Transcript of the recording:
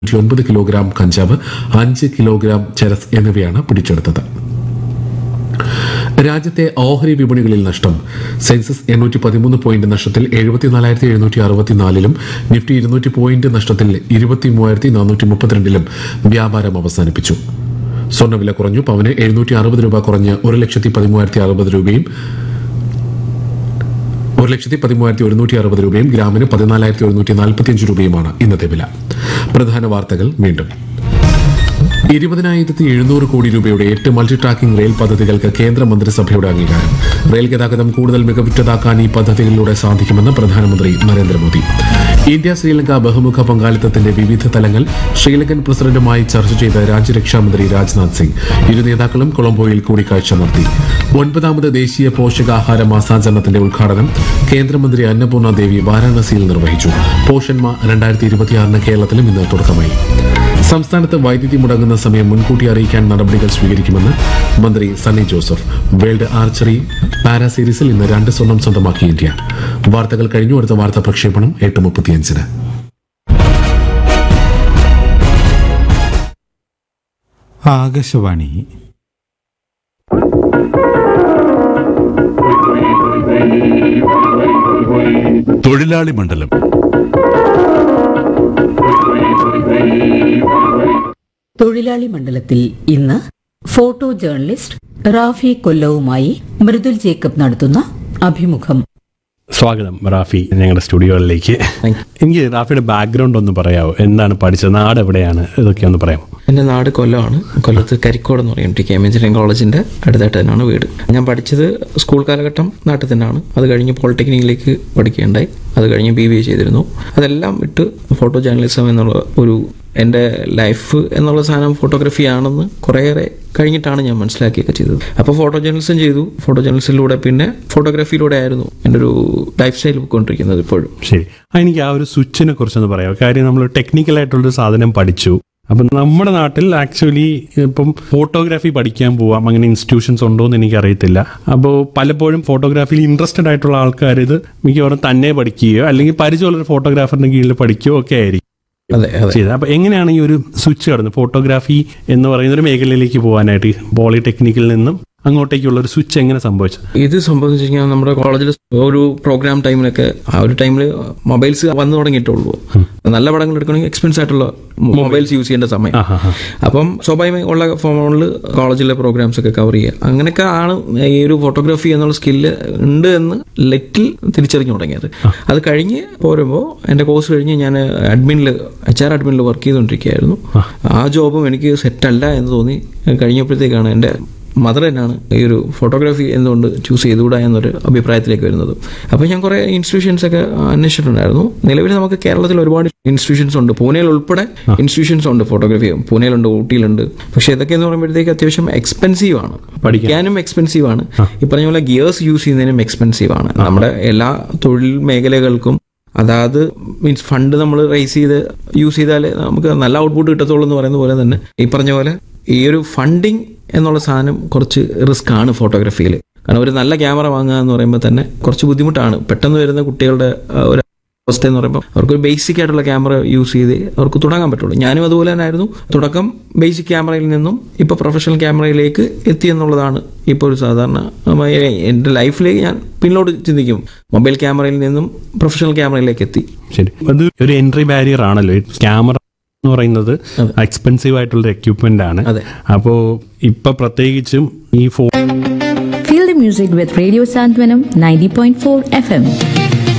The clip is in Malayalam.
ഒൻപത് കിലോഗ്രാം കഞ്ചാവ് അഞ്ച് കിലോഗ്രാം ചരസ് എന്നിവയാണ് പിടിച്ചെടുത്തത് രാജ്യത്തെ ഓഹരി വിപണികളിൽ നഷ്ടം സെൻസസ് എണ്ണൂറ്റി പതിമൂന്ന് പോയിന്റ് നഷ്ടത്തിൽ എഴുപത്തിനാലായിരത്തി എഴുന്നൂറ്റി അറുപത്തിനാലിലും നിഫ്റ്റി ഇരുന്നൂറ്റി പോയിന്റ് നഷ്ടത്തിൽ ഇരുപത്തി മൂവായിരത്തി നാനൂറ്റി മുപ്പത്തിരണ്ടിലും വ്യാപാരം അവസാനിപ്പിച്ചു സ്വർണ്ണവില കുറഞ്ഞു പവന് എഴുന്നൂറ്റി അറുപത് രൂപ കുറഞ്ഞ് ഒരു ലക്ഷത്തി പതിമൂവായിരത്തി അറുപത് രൂപയും ഒരു ലക്ഷത്തി പതിമൂവായിരത്തി ഒരുന്നൂറ്റി അറുപത് രൂപയും ഗ്രാമിന് പതിനാലായിരത്തി ഒരുന്നൂറ്റി നാൽപ്പത്തിയഞ്ച് രൂപയുമാണ് ഇന്നത്തെ വില പ്രധാന വാർത്തകൾ വീണ്ടും ഇരുപതിനായിരത്തി എഴുന്നൂറ് കോടി രൂപയുടെ എട്ട് മൾട്ടി ട്രാക്കിംഗ് റെയിൽ പദ്ധതികൾക്ക് കേന്ദ്ര മന്ത്രിസഭയുടെ അംഗീകാരം റെയിൽ ഗതാഗതം കൂടുതൽ മികവുറ്റതാക്കാൻ ഈ പദ്ധതികളിലൂടെ സാധിക്കുമെന്ന് പ്രധാനമന്ത്രി നരേന്ദ്രമോദി ഇന്ത്യ ശ്രീലങ്ക ബഹുമുഖ പങ്കാളിത്തത്തിന്റെ വിവിധ തലങ്ങൾ ശ്രീലങ്കൻ പ്രസിഡന്റുമായി ചർച്ച ചെയ്ത രാജ്യരക്ഷാമന്ത്രി രാജ്നാഥ് സിംഗ് ഇരു നേതാക്കളും കൊളംബോയിൽ കൂടിക്കാഴ്ച നടത്തി ഒൻപതാമത് ദേശീയ പോഷകാഹാര മാസാചരണത്തിന്റെ ഉദ്ഘാടനം കേന്ദ്രമന്ത്രി അന്നപൂർണ ദേവി വാരാണസിയിൽ നിർവഹിച്ചു പോഷന്മ രണ്ടായിരത്തി ഇരുപത്തിയാറിന് കേരളത്തിലും ഇന്ന് തുടക്കമായി സംസ്ഥാനത്ത് വൈദ്യുതി മുടങ്ങുന്ന സമയം മുൻകൂട്ടി അറിയിക്കാൻ നടപടികൾ സ്വീകരിക്കുമെന്ന് മന്ത്രി Sunny Joseph world archery para സീരീസിൽ ഇന്ന് രണ്ട് സ്വർണം സ്വന്തമാക്കി ഇന്ത്യ വാർത്തകൾ കഴിഞ്ഞു അടുത്ത വാർത്താ പ്രക്ഷേപണം എട്ട് മുപ്പത്തിയഞ്ചിന് ആകാശവാണി തൊഴിലാളി മണ്ഡലം തൊഴിലാളി മണ്ഡലത്തിൽ ഇന്ന് ഫോട്ടോ ജേർണലിസ്റ്റ് റാഫി കൊല്ലവുമായി മൃദുൽ ജേക്കബ് നടത്തുന്ന അഭിമുഖം സ്വാഗതം റാഫി ഞങ്ങളുടെ സ്റ്റുഡിയോയിലേക്ക് എനിക്ക് റാഫിയുടെ ബാക്ക്ഗ്രൗണ്ട് ഒന്ന് പറയാമോ എന്താണ് പഠിച്ചത് നാട് എവിടെയാണ് ഇതൊക്കെ ഒന്ന് പറയാമോ എൻ്റെ നാട് കൊല്ലമാണ് കൊല്ലത്ത് കരിക്കോട് എന്ന് പറയും ടി കെ എം എഞ്ചിനീയറിംഗ് കോളേജിൻ്റെ അടുത്തായിട്ട് തന്നെയാണ് വീട് ഞാൻ പഠിച്ചത് സ്കൂൾ കാലഘട്ടം നാട്ടിൽ തന്നെയാണ് അത് കഴിഞ്ഞ് പോളിടെക്നിക്കിലേക്ക് പഠിക്കുകയുണ്ടായി അത് കഴിഞ്ഞ് ബി ബി എ ചെയ്തിരുന്നു അതെല്ലാം വിട്ട് ഫോട്ടോ ജേർണലിസം എന്നുള്ള ഒരു എൻ്റെ ലൈഫ് എന്നുള്ള സാധനം ഫോട്ടോഗ്രാഫി ആണെന്ന് കുറേയേറെ കഴിഞ്ഞിട്ടാണ് ഞാൻ മനസ്സിലാക്കിയൊക്കെ ചെയ്തത് അപ്പോൾ ഫോട്ടോ ജേർണലിസം ചെയ്തു ഫോട്ടോ ജേർണലിസത്തിലൂടെ പിന്നെ ഫോട്ടോഗ്രാഫിയിലൂടെ ആയിരുന്നു എൻ്റെ ഒരു ലൈഫ് സ്റ്റൈൽ പോയിക്കൊണ്ടിരിക്കുന്നത് ഇപ്പോഴും ശരി ആ, എനിക്ക് ആ ഒരു സ്വിച്ചിനെ കുറിച്ചൊന്ന് പറയാമോ കാര്യം നമ്മൾ ടെക്നിക്കലായിട്ടുള്ളൊരു സാധനം പഠിച്ചു അപ്പം നമ്മുടെ നാട്ടിൽ ആക്ച്വലി ഇപ്പം ഫോട്ടോഗ്രാഫി പഠിക്കാൻ പോവാം അങ്ങനെ ഇൻസ്റ്റിറ്റ്യൂഷൻസ് ഉണ്ടോ എന്ന് എനിക്കറിയത്തില്ല അപ്പോൾ പലപ്പോഴും ഫോട്ടോഗ്രാഫിയിൽ ഇൻട്രസ്റ്റഡ് ആയിട്ടുള്ള ആൾക്കാർ ഇത് മിക്കവാറും തന്നെ പഠിക്കുകയോ അല്ലെങ്കിൽ പരിചയമുള്ള ഫോട്ടോഗ്രാഫറിന്റെ കീഴിൽ പഠിക്കുകയോ ഒക്കെ ആയിരിക്കും അതെ അതെ ചെയ്തത് അപ്പൊ എങ്ങനെയാണ് ഈ ഒരു സ്വിച്ച് കടന്നത് ഫോട്ടോഗ്രാഫി എന്ന് പറയുന്ന ഒരു മേഖലയിലേക്ക് പോകാനായിട്ട് പോളിടെക്നിക്കിൽ നിന്നും അങ്ങോട്ടേക്കുള്ള ഒരു സ്വിച്ച് എങ്ങനെ സംഭവിച്ചത് ഇത് സംബന്ധിച്ച് കഴിഞ്ഞാൽ നമ്മുടെ കോളേജിൽ ഒരു പ്രോഗ്രാം ടൈമിലൊക്കെ ആ ഒരു ടൈമിൽ മൊബൈൽസ് വന്നു തുടങ്ങിയിട്ടുള്ളൂ നല്ല പടങ്ങൾ എടുക്കണമെങ്കിൽ എക്സ്പെൻസ് ആയിട്ടുള്ള മൊബൈൽസ് യൂസ് ചെയ്യേണ്ട സമയം അപ്പം സ്വാഭാവികമായി ഉള്ള ഫോണിൽ കോളേജിലെ പ്രോഗ്രാംസ് ഒക്കെ കവർ ചെയ്യുക അങ്ങനെയൊക്കെ ആണ് ഈ ഒരു ഫോട്ടോഗ്രാഫി എന്നുള്ള സ്കില്ല് ഉണ്ട് എന്ന് ലെറ്റിൽ തിരിച്ചറിഞ്ഞു തുടങ്ങിയത് അത് കഴിഞ്ഞ് പോരുമ്പോൾ എൻ്റെ കോഴ്സ് കഴിഞ്ഞ് ഞാൻ അഡ്മിനിൽ എച്ച് ആർ അഡ്മിനിൽ വർക്ക് ചെയ്തുകൊണ്ടിരിക്കുകയായിരുന്നു ആ ജോബും എനിക്ക് സെറ്റല്ല എന്ന് തോന്നി കഴിഞ്ഞപ്പോഴത്തേക്കാണ് എൻ്റെ മദർ തന്നെയാണ് ഈ ഒരു ഫോട്ടോഗ്രാഫി എന്തുകൊണ്ട് ചൂസ് ചെയ്തുകൂടാ എന്നൊരു അഭിപ്രായത്തിലേക്ക് വരുന്നത് അപ്പോൾ ഞാൻ കുറേ ഇൻസ്റ്റിറ്റ്യൂഷൻസ് ഒക്കെ അന്വേഷിച്ചിട്ടുണ്ടായിരുന്നു നിലവിൽ നമുക്ക് കേരളത്തിൽ ഒരുപാട് ഇൻസ്റ്റിറ്റ്യൂഷൻസ് ഉണ്ട് പൂനെയിൽ ഉൾപ്പെടെ ഇൻസ്റ്റിറ്റ്യൂഷൻസ് ഉണ്ട് ഫോട്ടോഗ്രാഫി പൂനെയിലുണ്ട് ഊട്ടിയിലുണ്ട് പക്ഷേ ഇതൊക്കെ എന്ന് പറയുമ്പോഴത്തേക്ക് അത്യാവശ്യം എക്സ്പെൻസീവ് ആണ് പഠിക്കാനും എക്സ്പെൻസീവ് ആണ് ഈ പറഞ്ഞ പോലെ ഗിയേഴ്സ് യൂസ് ചെയ്യുന്നതിനും എക്സ്പെൻസീവ് ആണ് നമ്മുടെ എല്ലാ തൊഴിൽ മേഖലകൾക്കും അതായത് മീൻസ് ഫണ്ട് നമ്മൾ റൈസ് ചെയ്ത് യൂസ് ചെയ്താലേ നമുക്ക് നല്ല ഔട്ട്പുട്ട് കിട്ടത്തുള്ളൂ എന്ന് പറയുന്ന പോലെ തന്നെ ഈ പറഞ്ഞ പോലെ ഈ ഒരു ഫണ്ടിങ് എന്നുള്ള സാധനം കുറച്ച് റിസ്ക് ആണ് ഫോട്ടോഗ്രാഫിയിൽ കാരണം ഒരു നല്ല ക്യാമറ വാങ്ങുക എന്ന് പറയുമ്പോൾ തന്നെ കുറച്ച് ബുദ്ധിമുട്ടാണ് പെട്ടെന്ന് വരുന്ന കുട്ടികളുടെ ആ, ഒരു അവസ്ഥ എന്ന് പറയുമ്പോൾ അവർക്ക് ഒരു ബേസിക് ആയിട്ടുള്ള ക്യാമറ യൂസ് ചെയ്ത് അവർക്ക് തുടങ്ങാൻ പറ്റുള്ളൂ ഞാനും അതുപോലെ തന്നെ ആയിരുന്നു തുടക്കം ബേസിക് ക്യാമറയിൽ നിന്നും ഇപ്പോൾ പ്രൊഫഷണൽ ക്യാമറയിലേക്ക് എത്തി എന്നുള്ളതാണ് ഇപ്പോൾ ഒരു സാധാരണ ഉം, എൻ്റെ ലൈഫിലേക്ക് ഞാൻ പിന്നോട്ട് ചിന്തിക്കും മൊബൈൽ ക്യാമറയിൽ നിന്നും പ്രൊഫഷണൽ ക്യാമറയിലേക്ക് എത്തി ശരി അത് ഒരു എൻട്രി ബാരിയർ ആണല്ലോ ക്യാമറ എന്ന് പറയുന്നത് എക്സ്പെൻസീവ് ആയിട്ടുള്ള എക്യുപ്മെന്റ് ആണ് അതെ. അപ്പോൾ ഇപ്പൊ പ്രത്യേകിച്ചും ഈ ഫോ Feel the music with Radio Santwanam 90.4 FM.